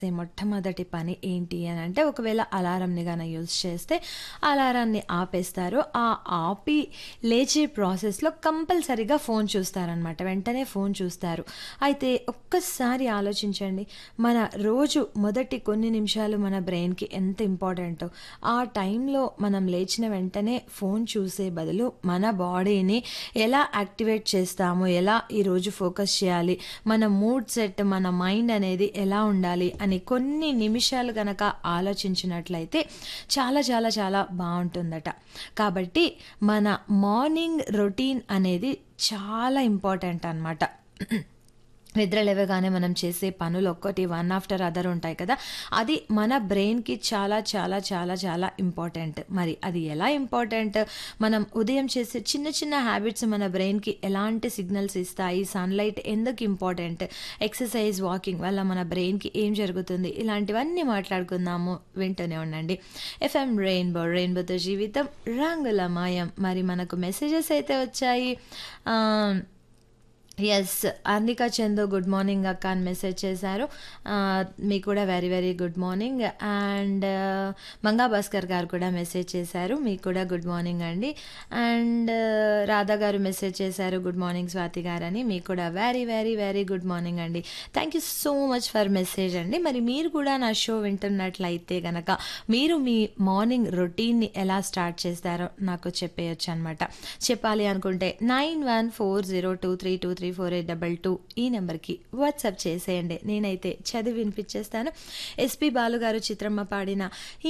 మొట్టమొదటి పని ఏంటి అని అంటే ఒకవేళ అలారంని గాన యూజ్ చేస్తే అలారాన్ని ఆపేస్తారు. ఆ ఆపి లేచే ప్రాసెస్‌లో కంపల్సరీగా ఫోన్ చూస్తారనమాట. వెంటనే ఫోన్ చూస్తారు. అయితే ఒక్కసారి ఆలోచించండి. మన రోజు మొదటి కొన్ని నిమిషాలు మన బ్రెయిన్‌కి ఎంత ఇంపార్టెంటో, ఆ టైంలో మనం లేచిన వెంటనే ఫోన్ చూసే బదులు మన బాడీని ఎలా యాక్టివేట్ చేస్తాము, ఎలా ఈరోజు ఫోకస్ చేయాలి, మన మూడ్ సెట్, మన మైండ్ అనేది ఎలా ఉండాలి అని కొన్ని నిమిషాలు గనక ఆలోచించినట్లయితే చాలా చాలా చాలా బావుంటుందట. కాబట్టి మన మార్నింగ్ రొటీన్ అనేది చాలా ఇంపార్టెంట్ అనమాట. నిద్ర లేవగానే మనం చేసే పనులు ఒక్కటి వన్ ఆఫ్టర్ అదర్ ఉంటాయి కదా! అది మన బ్రెయిన్‌కి చాలా చాలా చాలా చాలా ఇంపార్టెంట్. మరి అది ఎలా ఇంపార్టెంట్? మనం ఉదయం చేసే చిన్న చిన్న హ్యాబిట్స్ మన బ్రెయిన్‌కి ఎలాంటి సిగ్నల్స్ ఇస్తాయి? సన్‌లైట్ ఎందుకు ఇంపార్టెంట్? ఎక్సర్సైజ్, వాకింగ్ వల్ల మన బ్రెయిన్‌కి ఏం జరుగుతుంది? ఇలాంటివన్నీ మాట్లాడుకుందాము. వింటూనే ఉండండి. ఎఫ్ఎం రెయిన్బో రెయిన్బోతో జీవితం రంగులమయం. మరి మనకు మెసేజెస్ అయితే వచ్చాయి. Ah, yes. Arnika Chandu good morning అక్క అని మెసేజ్ చేశారు. ఆహ్, మీకు కూడా very very good morning. And Manga Bhaskar గారు కూడా మెసేజ్ చేశారు. మీకు కూడా గుడ్ మార్నింగ్ అండి. అండ్ రాధా గారు మెసేజ్ చేశారు. గుడ్ మార్నింగ్ స్వాతి గారని. మీకు కూడా very very very good morning అండి. Thank you so much for message అండి. మరి మీరు కూడా నా షో వింటున్నట్లయితే గనక మీరు మీ మార్నింగ్ రొటీన్‌ని ఎలా స్టార్ట్ చేస్తారో నాకు చెప్పేయొచ్చనమాట. చెప్పాలి అనుకుంటే 914023234822 ఈ నంబర్‌కి వాట్సాప్ చేసేయండి. నేనైతే చదివి వినిపించేస్తాను. ఎస్‌పీ బాలు గారు, చిత్రమ్మ పాడిన